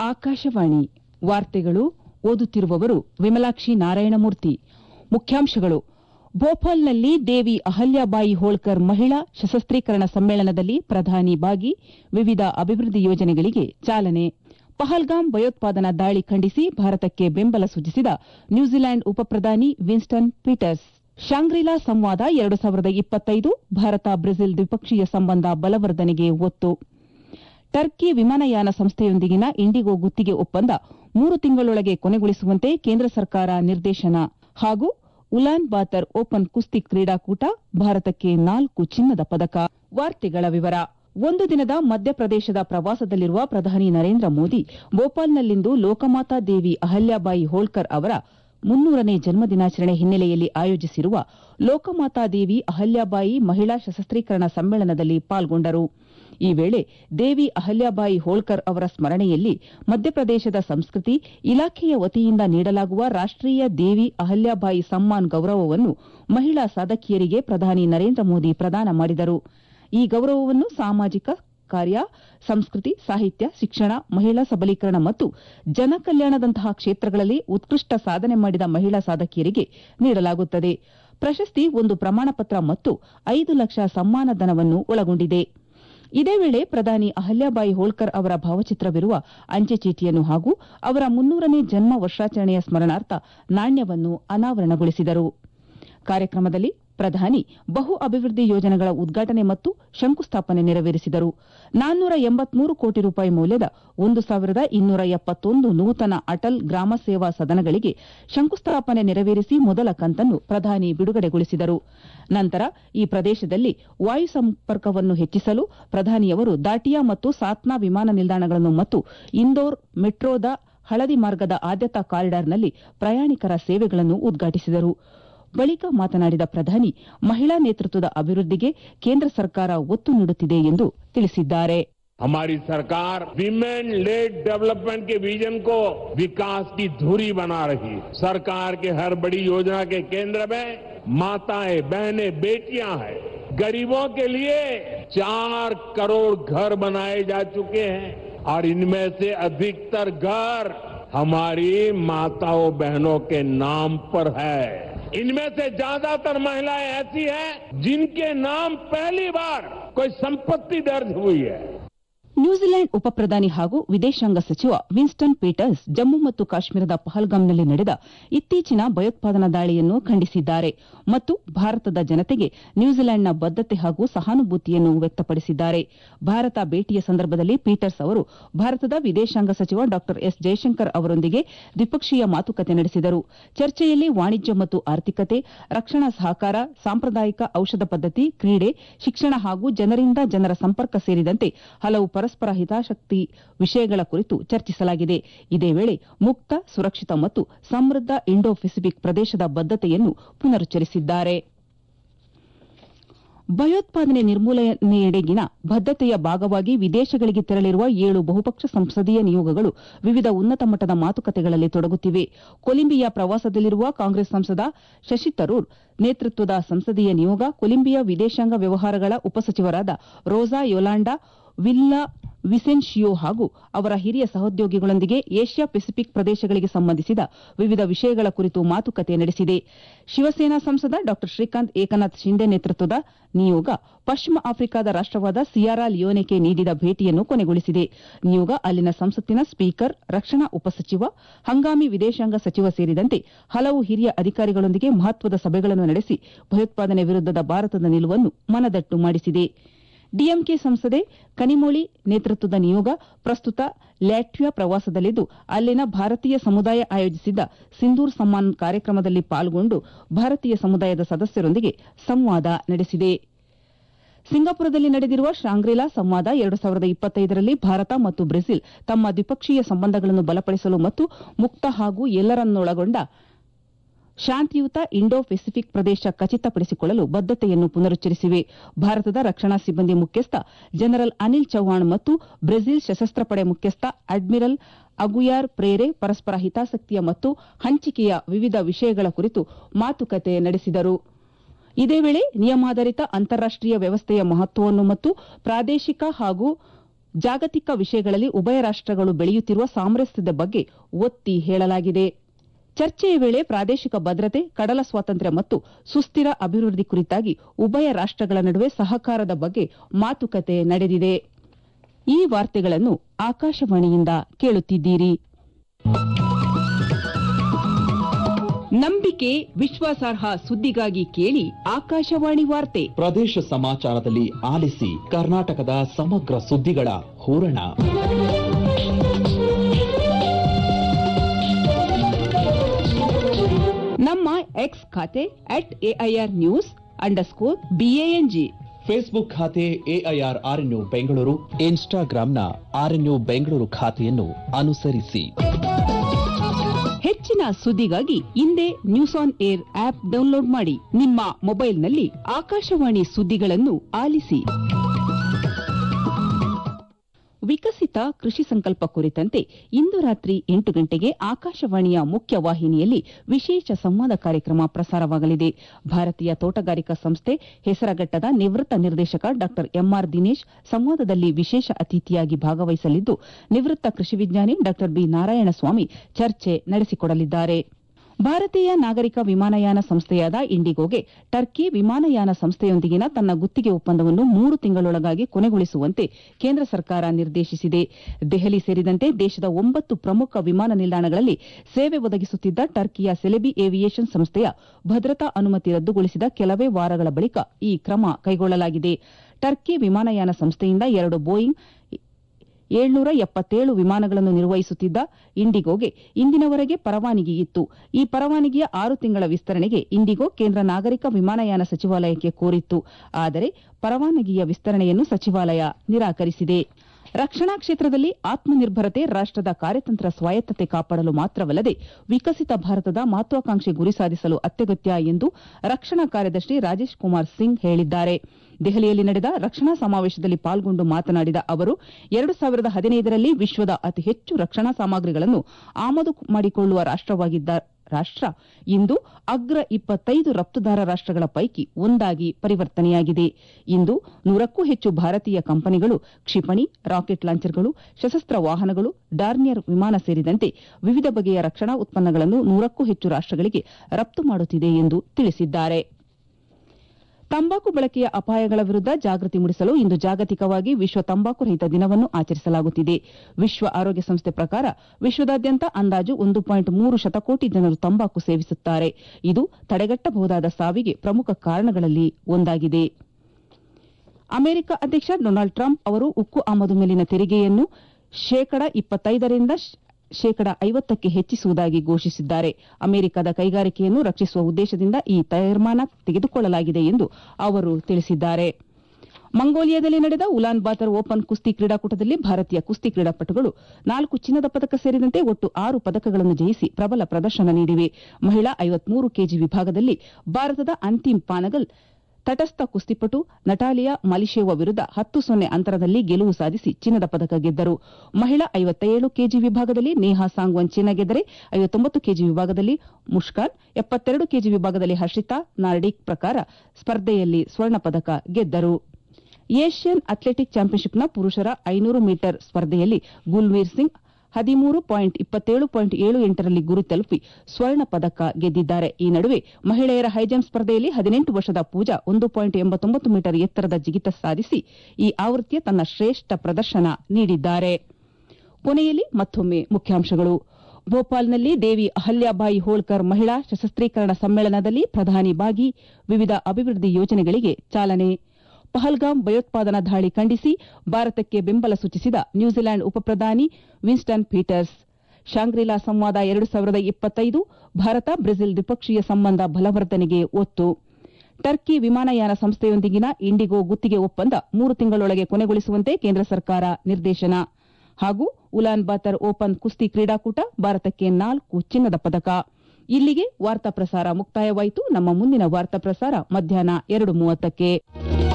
ಆಕಾಶವಾಣಿ ವಾರ್ತೆಗಳು ಓದುತ್ತಿರುವವರು ವಿಮಲಾಕ್ಷಿ ನಾರಾಯಣಮೂರ್ತಿ ಮುಖ್ಯಾಂಶಗಳು ಭೋಪಾಲ್ನಲ್ಲಿ ದೇವಿ ಅಹಲ್ಯಾಬಾಯಿ ಹೋಳ್ಕರ್ ಮಹಿಳಾ ಸಶಸ್ತೀಕರಣ ಸಮ್ಮೇಳನದಲ್ಲಿ ಪ್ರಧಾನಿ ಭಾಗಿ ವಿವಿಧ ಅಭಿವೃದ್ಧಿ ಯೋಜನೆಗಳಿಗೆ ಚಾಲನೆ ಪಹಲ್ಗಾಮ್ ಭಯೋತ್ಪಾದನಾ ದಾಳಿ ಖಂಡಿಸಿ ಭಾರತಕ್ಕೆ ಬೆಂಬಲ ಸೂಚಿಸಿದ ನ್ಯೂಜಿಲೆಂಡ್ ಉಪಪ್ರಧಾನಿ ವಿನ್ಸ್ಟನ್ ಪೀಟರ್ಸ್ ಶಾಂಗ್ರಿಲಾ ಸಂವಾದ ಎರಡು ಸಾವಿರದ ಇಪ್ಪತ್ತೈದು ಭಾರತ ಬ್ರೆಜಿಲ್ ದ್ವಿಪಕ್ಷೀಯ ಸಂಬಂಧ ಬಲವರ್ಧನೆಗೆ ಒತ್ತು ಟರ್ಕಿ ವಿಮಾನಯಾನ ಸಂಸ್ಥೆಯೊಂದಿಗಿನ ಇಂಡಿಗೋ ಗುತ್ತಿಗೆ ಒಪ್ಪಂದ ಮೂರು ತಿಂಗಳೊಳಗೆ ಕೊನೆಗೊಳಿಸುವಂತೆ ಕೇಂದ್ರ ಸರ್ಕಾರ ನಿರ್ದೇಶನ ಹಾಗೂ ಉಲಾನ್ ಬಾತರ್ ಓಪನ್ ಕುಸ್ತಿ ಕ್ರೀಡಾಕೂಟ ಭಾರತಕ್ಕೆ ನಾಲ್ಕು ಚಿನ್ನದ ಪದಕ ವಾರ್ತೆಗಳ ವಿವರ ಒಂದು ದಿನದ ಮಧ್ಯಪ್ರದೇಶದ ಪ್ರವಾಸದಲ್ಲಿರುವ ಪ್ರಧಾನಿ ನರೇಂದ್ರ ಮೋದಿ ಭೋಪಾಲ್ನಲ್ಲಿಂದು ಲೋಕಮಾತಾ ದೇವಿ ಅಹಲ್ಯಾಬಾಯಿ ಹೋಳ್ಕರ್ ಅವರ ಮುನ್ನೂರನೇ ಜನ್ಮದಿನಾಚರಣೆ ಹಿನ್ನೆಲೆಯಲ್ಲಿ ಆಯೋಜಿಸಿರುವ ಲೋಕಮಾತಾ ದೇವಿ ಅಹಲ್ಯಾಬಾಯಿ ಮಹಿಳಾ ಸಶಸ್ತೀಕರಣ ಸಮ್ಮೇಳನದಲ್ಲಿ ಪಾಲ್ಗೊಂಡರು ಈ ವೇಳೆ ದೇವಿ ಅಹಲ್ಯಾಬಾಯಿ ಹೋಳ್ಕರ್ ಅವರ ಸ್ಮರಣೆಯಲ್ಲಿ ಮಧ್ಯಪ್ರದೇಶದ ಸಂಸ್ಕೃತಿ ಇಲಾಖೆಯ ವತಿಯಿಂದ ನೀಡಲಾಗುವ ರಾಷ್ಟೀಯ ದೇವಿ ಅಹಲ್ಯಾಬಾಯಿ ಸಮ್ಮಾನ್ ಗೌರವವನ್ನು ಮಹಿಳಾ ಸಾಧಕಿಯರಿಗೆ ಪ್ರಧಾನಿ ನರೇಂದ್ರ ಮೋದಿ ಪ್ರದಾನ ಮಾಡಿದರು ಈ ಗೌರವವನ್ನು ಸಾಮಾಜಿಕ ಕಾರ್ಯ ಸಂಸ್ಕೃತಿ ಸಾಹಿತ್ಯ ಶಿಕ್ಷಣ ಮಹಿಳಾ ಸಬಲೀಕರಣ ಮತ್ತು ಜನಕಲ್ಯಾಣದಂತಹ ಕ್ಷೇತ್ರಗಳಲ್ಲಿ ಉತ್ಕೃಷ್ಟ ಸಾಧನೆ ಮಾಡಿದ ಮಹಿಳಾ ಸಾಧಕಿಯರಿಗೆ ನೀಡಲಾಗುತ್ತದೆ ಪ್ರಶಸ್ತಿ ಒಂದು ಪ್ರಮಾಣಪತ್ರ ಮತ್ತು ಐದು ಲಕ್ಷ ಸಮ್ಮಾನಧನವನ್ನು ಒಳಗೊಂಡಿದೆ ಇದೇ ವೇಳೆ ಪ್ರಧಾನಿ ಅಹಲ್ಯಾಬಾಯಿ ಹೋಳ್ಕರ್ ಅವರ ಭಾವಚಿತ್ರವಿರುವ ಅಂಚೆ ಚೀಟಿಯನ್ನು ಹಾಗೂ ಅವರ ಮುನ್ನೂರನೇ ಜನ್ಮ ವರ್ಷಾಚರಣೆಯ ಸ್ಮರಣಾರ್ಥ ನಾಣ್ಯವನ್ನು ಅನಾವರಣಗೊಳಿಸಿದರು ಕಾರ್ಯಕ್ರಮದಲ್ಲಿ ಪ್ರಧಾನಿ ಬಹು ಅಭಿವೃದ್ಧಿ ಯೋಜನೆಗಳ ಉದ್ಘಾಟನೆ ಮತ್ತು ಶಂಕುಸ್ಥಾಪನೆ ನೆರವೇರಿಸಿದರು ನಾನ್ನೂರ ಎಂಬತ್ಮೂರು ಕೋಟಿ ರೂಪಾಯಿ ಮೌಲ್ಯದ ಒಂದು ಸಾವಿರದ ಇನ್ನೂರ ಎಪ್ಪತ್ತೊಂದು ನೂತನ ಅಟಲ್ ಗ್ರಾಮ ಸೇವಾ ಸದನಗಳಿಗೆ ಶಂಕುಸ್ಥಾಪನೆ ನೆರವೇರಿಸಿ ಮೊದಲ ಕಂತನ್ನು ಪ್ರಧಾನಿ ಬಿಡುಗಡೆಗೊಳಿಸಿದರು ನಂತರ ಈ ಪ್ರದೇಶದಲ್ಲಿ ವಾಯು ಸಂಪರ್ಕವನ್ನು ಹೆಚ್ಚಿಸಲು ಪ್ರಧಾನಿಯವರು ದಾಟಿಯಾ ಮತ್ತು ಸಾತ್ನಾ ವಿಮಾನ ನಿಲ್ದಾಣಗಳನ್ನು ಮತ್ತು ಇಂದೋರ್ ಮೆಟ್ರೋದ ಹಳದಿ ಮಾರ್ಗದ ಆದ್ಯತಾ ಕಾರಿಡಾರ್ನಲ್ಲಿ ಪ್ರಯಾಣಿಕರ ಸೇವೆಗಳನ್ನು ಉದ್ಘಾಟಿಸಿದರು ಬಳಿಕ ಮಾತನಾಡಿದ ಪ್ರಧಾನಿ ಮಹಿಳಾ ನೇತೃತ್ವದ ಅಭಿವೃದ್ಧಿಗೆ ಕೇಂದ್ರ ಸರ್ಕಾರ ಒತ್ತು ನೀಡುತ್ತಿದೆ ಎಂದು ತಿಳಿಸಿದ್ದಾರೆ हमारी सरकार विमेन लेड डेवलपमेंट के विजन को विकास की धुरी बना रही है सरकार के हर बड़ी योजना के केंद्र में माताएं बहनें बेटियां हैं गरीबों के लिए चार करोड़ घर बनाए जा चुके हैं और इनमें से अधिकतर घर हमारी माताओं बहनों के नाम पर है इनमें से ज्यादातर महिलाएं ऐसी हैं जिनके नाम पहली बार कोई संपत्ति दर्ज हुई है ನ್ಯೂಜಿಲೆಂಡ್ ಉಪಪ್ರಧಾನಿ ಹಾಗೂ ವಿದೇಶಾಂಗ ಸಚಿವ ವಿನ್ಸ್ಟನ್ ಪೀಟರ್ಸ್ ಜಮ್ಮು ಮತ್ತು ಕಾಶ್ಮೀರದ ಪಹಲ್ಗಾಮ್ನಲ್ಲಿ ನಡೆದ ಇತ್ತೀಚಿನ ಭಯೋತ್ಪಾದನಾ ದಾಳಿಯನ್ನು ಖಂಡಿಸಿದ್ದಾರೆ ಮತ್ತು ಭಾರತದ ಜನತೆಗೆ ನ್ಯೂಜಿಲೆಂಡ್ನ ಬದ್ದತೆ ಹಾಗೂ ಸಹಾನುಭೂತಿಯನ್ನು ವ್ಯಕ್ತಪಡಿಸಿದ್ದಾರೆ ಭಾರತ ಭೇಟಿಯ ಸಂದರ್ಭದಲ್ಲಿ ಪೀಟರ್ಸ್ ಅವರು ಭಾರತದ ವಿದೇಶಾಂಗ ಸಚಿವ ಡಾ ಎಸ್ ಜಯಶಂಕರ್ ಅವರೊಂದಿಗೆ ದ್ವಿಪಕ್ಷೀಯ ಮಾತುಕತೆ ನಡೆಸಿದರು ಚರ್ಚೆಯಲ್ಲಿ ವಾಣಿಜ್ಯ ಮತ್ತು ಆರ್ಥಿಕತೆ ರಕ್ಷಣಾ ಸಹಕಾರ ಸಾಂಪ್ರದಾಯಿಕ ಔಷಧ ಪದ್ದತಿ ಕ್ರೀಡೆ ಶಿಕ್ಷಣ ಹಾಗೂ ಜನರಿಂದ ಜನರ ಸಂಪರ್ಕ ಸೇರಿದಂತೆ ಹಲವು ಪರಸ್ಪರ ಹಿತಾಸಕ್ತಿ ವಿಷಯಗಳ ಕುರಿತು ಚರ್ಚಿಸಲಾಗಿದೆ ಇದೇ ವೇಳೆ ಮುಕ್ತ ಸುರಕ್ಷಿತ ಮತ್ತು ಸಮೃದ್ಧ ಇಂಡೋ ಪೆಸಿಫಿಕ್ ಪ್ರದೇಶದ ಬದ್ದತೆಯನ್ನು ಪುನರುಚ್ಚರಿಸಿದ್ದಾರೆ ಭಯೋತ್ಪಾದನೆ ನಿರ್ಮೂಲನೆಯೆಡೆಗಿನ ಬದ್ದತೆಯ ಭಾಗವಾಗಿ ವಿದೇಶಗಳಿಗೆ ತೆರಳಿರುವ ಏಳು ಬಹುಪಕ್ಷ ಸಂಸದೀಯ ನಿಯೋಗಗಳು ವಿವಿಧ ಉನ್ನತ ಮಟ್ಟದ ಮಾತುಕತೆಗಳಲ್ಲಿ ತೊಡಗುತ್ತಿವೆ ಕೊಲಂಬಿಯಾ ಪ್ರವಾಸದಲ್ಲಿರುವ ಕಾಂಗ್ರೆಸ್ ಸಂಸದ ಶಶಿ ತರೂರ್ ನೇತೃತ್ವದ ಸಂಸದೀಯ ನಿಯೋಗ ಕೊಲಂಬಿಯಾ ವಿದೇಶಾಂಗ ವ್ಯವಹಾರಗಳ ಉಪಸಚಿವರಾದ ರೋಸಾ ಯೊಲಾಂಡಾ ವಿಲ್ಲಾ ವಿಸೆನ್ಶಿಯೋ ಹಾಗೂ ಅವರ ಹಿರಿಯ ಸಹೋದ್ಯೋಗಿಗಳೊಂದಿಗೆ ಏಷ್ಯಾ ಪೆಸಿಫಿಕ್ ಪ್ರದೇಶಗಳಿಗೆ ಸಂಬಂಧಿಸಿದ ವಿವಿಧ ವಿಷಯಗಳ ಕುರಿತು ಮಾತುಕತೆ ನಡೆಸಿದೆ ಶಿವಸೇನಾ ಸಂಸದ ಡಾ ಶ್ರೀಕಾಂತ್ ಏಕನಾಥ್ ಶಿಂದೆ ನೇತೃತ್ವದ ನಿಯೋಗ ಪಶ್ಚಿಮ ಆಫ್ರಿಕಾದ ರಾಷ್ಟವಾದ ಸಿಯಾರಾ ಲಿಯೋನೆಗೆ ನೀಡಿದ ಭೇಟಿಯನ್ನು ಕೊನೆಗೊಳಿಸಿದೆ ನಿಯೋಗ ಅಲ್ಲಿನ ಸಂಸತ್ತಿನ ಸ್ಪೀಕರ್ ರಕ್ಷಣಾ ಉಪಸಚಿವ ಹಂಗಾಮಿ ವಿದೇಶಾಂಗ ಸಚಿವ ಸೇರಿದಂತೆ ಹಲವು ಹಿರಿಯ ಅಧಿಕಾರಿಗಳೊಂದಿಗೆ ಮಹತ್ವದ ಸಭೆಗಳನ್ನು ನಡೆಸಿ ಭಯೋತ್ಪಾದನೆ ವಿರುದ್ದದ ಭಾರತದ ನಿಲುವನ್ನು ಮನದಟ್ಟು ಮಾಡಿಸಿದೆ ಡಿಎಂಕೆ ಸಂಸದೆ ಕನಿಮೊಳಿ ನೇತೃತ್ವದ ನಿಯೋಗ ಪ್ರಸ್ತುತ ಲ್ಯಾಟ್ವಿಯಾ ಪ್ರವಾಸದಲ್ಲಿದ್ದು ಅಲ್ಲಿನ ಭಾರತೀಯ ಸಮುದಾಯ ಆಯೋಜಿಸಿದ್ದ ಸಿಂಧೂರ್ ಸಮ್ಮಾನ್ ಕಾರ್ಯಕ್ರಮದಲ್ಲಿ ಪಾಲ್ಗೊಂಡು ಭಾರತೀಯ ಸಮುದಾಯದ ಸದಸ್ಯರೊಂದಿಗೆ ಸಂವಾದ ನಡೆಸಿದೆ ಸಿಂಗಾಪುರದಲ್ಲಿ ನಡೆದಿರುವ ಶಾಂಗ್ರಿಲಾ ಸಂವಾದ ಎರಡು ಸಾವಿರದ ಇಪ್ಪತ್ತೈದರಲ್ಲಿ ಭಾರತ ಮತ್ತು ಬ್ರೆಜಿಲ್ ತಮ್ಮ ದ್ವಿಪಕ್ಷೀಯ ಸಂಬಂಧಗಳನ್ನು ಬಲಪಡಿಸಲು ಮತ್ತು ಮುಕ್ತ ಹಾಗೂ ಎಲ್ಲರನ್ನೊಳಗೊಂಡ ಶಾಂತಿಯುತ ಇಂಡೋ ಪೆಸಿಫಿಕ್ ಪ್ರದೇಶ ಖಚಿತಪಡಿಸಿಕೊಳ್ಳಲು ಬದ್ದತೆಯನ್ನು ಪುನರುಚ್ಚರಿಸಿವೆ ಭಾರತದ ರಕ್ಷಣಾ ಸಿಬ್ಬಂದಿ ಮುಖ್ಯಸ್ಥ ಜನರಲ್ ಅನಿಲ್ ಚೌಹಾಣ್ ಮತ್ತು ಬ್ರೆಜಿಲ್ ಸಶಸ್ತ್ರ ಪಡೆ ಮುಖ್ಯಸ್ಥ ಅಡ್ಮಿರಲ್ ಅಗುಯಾರ್ ಪ್ರೇರೆ ಪರಸ್ಪರ ಹಿತಾಸಕ್ತಿಯ ಮತ್ತು ಹಂಚಿಕೆಯ ವಿವಿಧ ವಿಷಯಗಳ ಕುರಿತು ಮಾತುಕತೆ ನಡೆಸಿದರು ಇದೇ ವೇಳೆ ನಿಯಮಾಧಾರಿತ ಅಂತಾರಾಷ್ಟೀಯ ವ್ಯವಸ್ಥೆಯ ಮಹತ್ವವನ್ನು ಮತ್ತು ಪ್ರಾದೇಶಿಕ ಹಾಗೂ ಜಾಗತಿಕ ವಿಷಯಗಳಲ್ಲಿ ಉಭಯ ರಾಷ್ಟಗಳು ಬೆಳೆಯುತ್ತಿರುವ ಸಾಮರಸ್ಯದ ಬಗ್ಗೆ ಒತ್ತಿ ಹೇಳಲಾಗಿದೆ ಚರ್ಚೆಯ ವೇಳೆ ಪ್ರಾದೇಶಿಕ ಭದ್ರತೆ ಕಡಲ ಸ್ವಾತಂತ್ರ್ಯ ಮತ್ತು ಸುಸ್ಥಿರ ಅಭಿವೃದ್ಧಿ ಕುರಿತಾಗಿ ಉಭಯ ರಾಷ್ಟಗಳ ನಡುವೆ ಸಹಕಾರದ ಬಗ್ಗೆ ಮಾತುಕತೆ ನಡೆದಿದೆ ಈ ವಾರ್ತೆಗಳನ್ನು ಆಕಾಶವಾಣಿಯಿಂದ ಕೇಳುತ್ತಿದ್ದೀರಿ ನಂಬಿಕೆ ವಿಶ್ವಾಸಾರ್ಹ ಸುದ್ದಿಗಾಗಿ ಕೇಳಿ ಆಕಾಶವಾಣಿ ವಾರ್ತೆ ಪ್ರದೇಶ ಸಮಾಚಾರದಲ್ಲಿ ಆಲಿಸಿ ಕರ್ನಾಟಕದ ಸಮಗ್ರ ಸುದ್ದಿಗಳ ಹೂರಣ ನಮ್ಮ ಎಕ್ಸ್ ಖಾತೆ at AIR news underscore BANG Facebook ಖಾತೆ ಎಐಆರ್ ಆರ್ಎನ್ಯು ಬೆಂಗಳೂರು ಇನ್ಸ್ಟಾಗ್ರಾಂನ ಆರ್ಎನ್ಯು ಬೆಂಗಳೂರು ಖಾತೆಯನ್ನು ಅನುಸರಿಸಿ ಹೆಚ್ಚಿನ ಸುದ್ದಿಗಾಗಿ ಹಿಂದೆ news on air app download ಮಾಡಿ ನಿಮ್ಮ ಮೊಬೈಲ್ನಲ್ಲಿ ಆಕಾಶವಾಣಿ ಸುದ್ದಿಗಳನ್ನು ಆಲಿಸಿ ವಿಕಸಿತ ಕೃಷಿ ಸಂಕಲ್ಪ ಕುರಿತಂತೆ ಇಂದು ರಾತ್ರಿ ಎಂಟು ಗಂಟೆಗೆ ಆಕಾಶವಾಣಿಯ ಮುಖ್ಯ ವಾಹಿನಿಯಲ್ಲಿ ವಿಶೇಷ ಸಂವಾದ ಕಾರ್ಯಕ್ರಮ ಪ್ರಸಾರವಾಗಲಿದೆ ಭಾರತೀಯ ತೋಟಗಾರಿಕಾ ಸಂಸ್ಥೆ ಹೆಸರಘಟ್ಟದ ನಿವೃತ್ತ ನಿರ್ದೇಶಕ ಡಾ ಎಂಆರ್ ದಿನೇಶ್ ಸಂವಾದದಲ್ಲಿ ವಿಶೇಷ ಅತಿಥಿಯಾಗಿ ಭಾಗವಹಿಸಲಿದ್ದು ನಿವೃತ್ತ ಕೃಷಿ ವಿಜ್ಞಾನಿ ಡಾ ಬಿ ನಾರಾಯಣಸ್ವಾಮಿ ಚರ್ಚೆ ನಡೆಸಿಕೊಡಲಿದ್ದಾರೆ ಭಾರತೀಯ ನಾಗರಿಕ ವಿಮಾನಯಾನ ಸಂಸ್ಥೆಯಾದ ಇಂಡಿಗೋಗೆ ಟರ್ಕಿ ವಿಮಾನಯಾನ ಸಂಸ್ಥೆಯೊಂದಿಗಿನ ತನ್ನ ಗುತ್ತಿಗೆ ಒಪ್ಪಂದವನ್ನು ಮೂರು ತಿಂಗಳೊಳಗಾಗಿ ಕೊನೆಗೊಳಿಸುವಂತೆ ಕೇಂದ್ರ ಸರ್ಕಾರ ನಿರ್ದೇಶಿಸಿದೆ ದೆಹಲಿ ಸೇರಿದಂತೆ ದೇಶದ ಒಂಬತ್ತು ಪ್ರಮುಖ ವಿಮಾನ ನಿಲ್ದಾಣಗಳಲ್ಲಿ ಸೇವೆ ಒದಗಿಸುತ್ತಿದ್ದ ಟರ್ಕಿಯ ಸೆಲೆಬಿ ಏವಿಯೇಷನ್ ಸಂಸ್ಥೆಯ ಭದ್ರತಾ ಅನುಮತಿ ರದ್ದುಗೊಳಿಸಿದ ಕೆಲವೇ ವಾರಗಳ ಬಳಿಕ ಈ ಕ್ರಮ ಕೈಗೊಳ್ಳಲಾಗಿದೆ ಟರ್ಕಿ ವಿಮಾನಯಾನ ಸಂಸ್ಥೆಯಿಂದ ಎರಡು ಬೋಯಿಂಗ್ ಏಳ್ನೂರ ಎಪ್ಪತ್ತೇಳು ವಿಮಾನಗಳನ್ನು ನಿರ್ವಹಿಸುತ್ತಿದ್ದ ಇಂಡಿಗೋಗೆ ಇಂದಿನವರೆಗೆ ಪರವಾನಗಿ ಇತ್ತು ಈ ಪರವಾನಗಿಯ ಆರು ತಿಂಗಳ ವಿಸ್ತರಣೆಗೆ ಇಂಡಿಗೋ ಕೇಂದ್ರ ನಾಗರಿಕ ವಿಮಾನಯಾನ ಸಚಿವಾಲಯಕ್ಕೆ ಕೋರಿತ್ತು ಆದರೆ ಪರವಾನಗಿಯ ವಿಸ್ತರಣೆಯನ್ನು ಸಚಿವಾಲಯ ನಿರಾಕರಿಸಿದೆ ರಕ್ಷಣಾ ಕ್ಷೇತ್ರದಲ್ಲಿ ಆತ್ಮನಿರ್ಭರತೆ ರಾಷ್ಟದ ಕಾರ್ಯತಂತ್ರ ಸ್ವಾಯತ್ತತೆ ಕಾಪಾಡಲು ಮಾತ್ರವಲ್ಲದೆ ವಿಕಸಿತ ಭಾರತದ ಮಹತ್ವಾಕಾಂಕ್ಷೆ ಗುರಿ ಸಾಧಿಸಲು ಅತ್ಯಗತ್ಯ ಎಂದು ರಕ್ಷಣಾ ಕಾರ್ಯದರ್ಶಿ ರಾಜೇಶ್ ಕುಮಾರ್ ಸಿಂಗ್ ಹೇಳಿದ್ದಾರೆ ದೆಹಲಿಯಲ್ಲಿ ನಡೆದ ರಕ್ಷಣಾ ಸಮಾವೇಶದಲ್ಲಿ ಪಾಲ್ಗೊಂಡು ಮಾತನಾಡಿದ ಅವರು ಎರಡು ಸಾವಿರದ ಹದಿನೈದರಲ್ಲಿ ವಿಶ್ವದ ಅತಿ ಹೆಚ್ಚು ರಕ್ಷಣಾ ಸಾಮಗ್ರಿಗಳನ್ನು ಆಮದು ಮಾಡಿಕೊಳ್ಳುವ ರಾಷ್ಟವಾಗಿದ್ದ ರಾಷ್ಟ ಇಂದು ಅಗ್ರ ಇಪ್ಪತ್ತೈದು ರಫ್ತುದಾರ ರಾಷ್ಟಗಳ ಪೈಕಿ ಒಂದಾಗಿ ಪರಿವರ್ತನೆಯಾಗಿದೆ ಇಂದು ನೂರಕ್ಕೂ ಹೆಚ್ಚು ಭಾರತೀಯ ಕಂಪನಿಗಳು ಕ್ಷಿಪಣಿ ರಾಕೆಟ್ ಲಾಂಚರ್ಗಳು ಸಶಸ್ತ್ರ ವಾಹನಗಳು ಡಾರ್ನಿಯರ್ ವಿಮಾನ ಸೇರಿದಂತೆ ವಿವಿಧ ಬಗೆಯ ರಕ್ಷಣಾ ಉತ್ಪನ್ನಗಳನ್ನು ನೂರಕ್ಕೂ ಹೆಚ್ಚು ರಾಷ್ಟಗಳಿಗೆ ರಫ್ತು ಮಾಡುತ್ತಿದೆ ಎಂದು ತಿಳಿಸಿದ್ದಾರೆ ತಂಬಾಕು ಬಳಕೆಯ ಅಪಾಯಗಳ ವಿರುದ್ಧ ಜಾಗೃತಿ ಮೂಡಿಸಲು ಇಂದು ಜಾಗತಿಕವಾಗಿ ವಿಶ್ವ ತಂಬಾಕು ರಹಿತ ದಿನವನ್ನು ಆಚರಿಸಲಾಗುತ್ತಿದೆ ವಿಶ್ವ ಆರೋಗ್ಯ ಸಂಸ್ಥೆ ಪ್ರಕಾರ ವಿಶ್ವದಾದ್ಯಂತ ಅಂದಾಜು ಒಂದು ಪಾಯಿಂಟ್ ಮೂರು ಶತಕೋಟಿ ಜನರು ತಂಬಾಕು ಸೇವಿಸುತ್ತಾರೆ ಇದು ತಡೆಗಟ್ಟಬಹುದಾದ ಸಾವಿಗೆ ಪ್ರಮುಖ ಕಾರಣಗಳಲ್ಲಿ ಒಂದಾಗಿದೆ ಅಮೆರಿಕ ಅಧ್ಯಕ್ಷ ಡೊನಾಲ್ಡ್ ಟ್ರಂಪ್ ಅವರು ಉಕ್ಕು ಆಮದು ಮೇಲಿನ ತೆರಿಗೆಯನ್ನು ಶೇಕಡ ಇಪ್ಪತ್ತೈದರಿಂದ ಶೇಕಡ ಐವತ್ತಕ್ಕೆ ಹೆಚ್ಚಿಸುವುದಾಗಿ ಘೋಷಿಸಿದ್ದಾರೆ ಅಮೆರಿಕದ ಕೈಗಾರಿಕೆಯನ್ನು ರಕ್ಷಿಸುವ ಉದ್ದೇಶದಿಂದ ಈ ತೀರ್ಮಾನ ತೆಗೆದುಕೊಳ್ಳಲಾಗಿದೆ ಎಂದು ಅವರು ತಿಳಿಸಿದ್ದಾರೆ ಮಂಗೋಲಿಯಾದಲ್ಲಿ ನಡೆದ ಉಲಾನ್ ಬಾತರ್ ಓಪನ್ ಕುಸ್ತಿ ಕ್ರೀಡಾಕೂಟದಲ್ಲಿ ಭಾರತೀಯ ಕುಸ್ತಿ ಕ್ರೀಡಾಪಟುಗಳು ನಾಲ್ಕು ಚಿನ್ನದ ಪದಕ ಸೇರಿದಂತೆ ಒಟ್ಟು ಆರು ಪದಕಗಳನ್ನು ಜಯಿಸಿ ಪ್ರಬಲ ಪ್ರದರ್ಶನ ನೀಡಿವೆ ಮಹಿಳಾ ಐವತ್ಮೂರು ಕೆಜಿ ವಿಭಾಗದಲ್ಲಿ ಭಾರತದ ಅಂತಿಮ್ ಪಾನಗಲ್ ತಟಸ್ಥ ಕುಸ್ತಿಪಟು ನಟಾಲಿಯಾ ಮಲಿಶೇವಾ ವಿರುದ್ಧ ಹತ್ತು ಸೊನ್ನೆ ಅಂತರದಲ್ಲಿ ಗೆಲುವು ಸಾಧಿಸಿ ಚಿನ್ನದ ಪದಕ ಗೆದ್ದರು ಮಹಿಳಾ ಐವತ್ತೇಳು ಕೆಜಿ ವಿಭಾಗದಲ್ಲಿ ನೇಹಾ ಸಾಂಗ್ವನ್ ಚಿನ್ನ ಗೆದ್ದರೆ ಐವತ್ತೊಂಬತ್ತು ಕೆಜಿ ವಿಭಾಗದಲ್ಲಿ ಮುಷ್ಕಾನ್ ಎಪ್ಪತ್ತೆರಡು ಕೆಜಿ ವಿಭಾಗದಲ್ಲಿ ಹರ್ಷಿತಾ ನಾರ್ಡಿಕ್ ಪ್ರಕಾರ ಸ್ಪರ್ಧೆಯಲ್ಲಿ ಸ್ವರ್ಣ ಪದಕ ಗೆದ್ದರು ಏಷ್ಯನ್ ಅಥ್ಲೆಟಿಕ್ ಚಾಂಪಿಯನ್ಶಿಪ್ನ ಪುರುಷರ ಐನೂರು ಮೀಟರ್ ಸ್ಪರ್ಧೆಯಲ್ಲಿ ಗುಲ್ವೀರ್ ಸಿಂಗ್ ಹದಿಮೂರು ಪಾಯಿಂಟ್ ಇಪ್ಪತ್ತೇಳು ಪಾಯಿಂಟ್ ಏಳು ಎಂಟರಲ್ಲಿ ಗುರಿ ತಲುಪಿ ಸ್ವರ್ಣ ಪದಕ ಗೆದ್ದಿದ್ದಾರೆ ಈ ನಡುವೆ ಮಹಿಳೆಯರ ಹೈಜಂಪ್ ಸ್ಪರ್ಧೆಯಲ್ಲಿ ಹದಿನೆಂಟು ವರ್ಷದ ಪೂಜಾ ಒಂದು ಪಾಯಿಂಟ್ ಎಂಬತ್ತೊಂಬತ್ತು ಮೀಟರ್ ಎತ್ತರದ ಜಿಗಿತ ಸಾಧಿಸಿ ಈ ಆವೃತ್ತಿಯ ತನ್ನ ಶ್ರೇಷ್ಠ ಪ್ರದರ್ಶನ ನೀಡಿದ್ದಾರೆ ಕೊನೆಯಲ್ಲಿ ಮತ್ತೊಮ್ಮೆ ಮುಖ್ಯಾಂಶಗಳು ಭೋಪಾಲ್ನಲ್ಲಿ ದೇವಿ ಅಹಲ್ಯಾಬಾಯಿ ಹೋಳ್ಕರ್ ಮಹಿಳಾ ಸಶಸ್ತ್ರೀಕರಣ ಸಮ್ಮೇಳನದಲ್ಲಿ ಪ್ರಧಾನಿ ಭಾಗಿ ವಿವಿಧ ಅಭಿವೃದ್ಧಿ ಯೋಜನೆಗಳಿಗೆ ಚಾಲನೆ ಪಹಲ್ಗಾಮ್ ಭಯೋತ್ಪಾದನಾ ದಾಳಿ ಖಂಡಿಸಿ ಭಾರತಕ್ಕೆ ಬೆಂಬಲ ಸೂಚಿಸಿದ ನ್ಯೂಜಿಲೆಂಡ್ ಉಪಪ್ರಧಾನಿ ವಿನ್ಸ್ಟನ್ ಪೀಟರ್ಸ್ ಶಾಂಗ್ರಿಲಾ ಸಂವಾದ ಎರಡು ಸಾವಿರದ ಇಪ್ಪತ್ತೈದು ಭಾರತ ಬ್ರೆಜಿಲ್ ದ್ವಿಪಕ್ಷೀಯ ಸಂಬಂಧ ಬಲವರ್ಧನೆಗೆ ಒತ್ತು ಟರ್ಕಿ ವಿಮಾನಯಾನ ಸಂಸ್ಥೆಯೊಂದಿಗಿನ ಇಂಡಿಗೋ ಗುತ್ತಿಗೆ ಒಪ್ಪಂದ ಮೂರು ತಿಂಗಳೊಳಗೆ ಕೊನೆಗೊಳಿಸುವಂತೆ ಕೇಂದ್ರ ಸರ್ಕಾರ ನಿರ್ದೇಶನ ಹಾಗೂ ಉಲಾನ್ ಬಾತರ್ ಓಪನ್ ಕುಸ್ತಿ ಕ್ರೀಡಾಕೂಟ ಭಾರತಕ್ಕೆ ನಾಲ್ಕು ಚಿನ್ನದ ಪದಕ ಇಲ್ಲಿಗೆ ವಾರ್ತಾ ಪ್ರಸಾರ ಮುಕ್ತಾಯವಾಯಿತು ನಮ್ಮ ಮುಂದಿನ ವಾರ್ತಾ ಪ್ರಸಾರ ಮಧ್ಯಾಹ್ನ ಎರಡು ಮೂವತ್ತಕ್ಕೆ